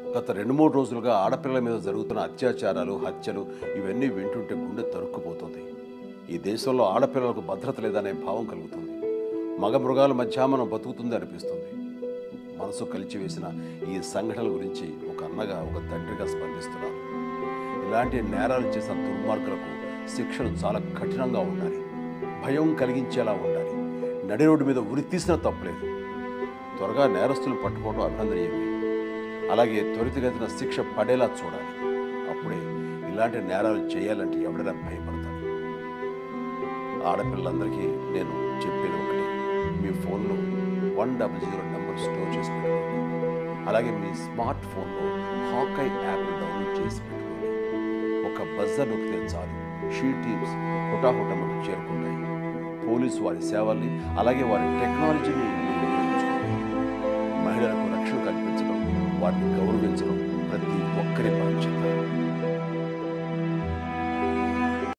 గత రెండు మూడు రోజులుగా ఆడపిల్లల మీద జరుగుతున్న అత్యాచారాలు హత్యలు ఇవన్నీ వింటుంటే గుండె తరుక్కుపోతుంది ఈ దేశంలో ఆడపిల్లలకు భద్రత లేదనే భావం కలుగుతుంది మగ మృగాల మధ్య మనం బతుకుతుంది అనిపిస్తుంది మనసు కలిచివేసిన ఈ సంఘటనల గురించి ఒక అన్నగా ఒక తండ్రిగా స్పందిస్తున్నాను ఇలాంటి నేరాలు చేసిన దుర్మార్గులకు శిక్షలు చాలా కఠినంగా ఉండాలి భయం కలిగించేలా ఉండాలి నడి రోడ్డు మీద ఉరి తీసిన తప్పులేదు త్వరగా నేరస్తులు పట్టుకోవడం అభినందనీయమే అలాగే త్వరితగతిన శిక్ష పడేలా చూడాలి అప్పుడే ఇలాంటి నేరాలు చేయాలంటే ఎవడైనా భయపడతాడు ఆడపిల్లలందరికీ నేను చెప్పేది ఒకటి మీ ఫోన్లో one double zero number store చేసి పెట్టుకోండి అలాగే మీ స్మార్ట్ ఫోన్లో హాకై యాప్ డౌన్లోడ్ చేసి పెట్టుకోండి ఒక బజర్ నొక్కితే చాలు షీ టీమ్స్ హుటాహుటమకు చేరుకుంటాయి పోలీసు వారి సేవల్ని అలాగే వారి టెక్నాలజీని మీరు ఉపయోగించుకోండి మహిళలకు రక్షణ కల్పించడం వారిని గౌరవించడం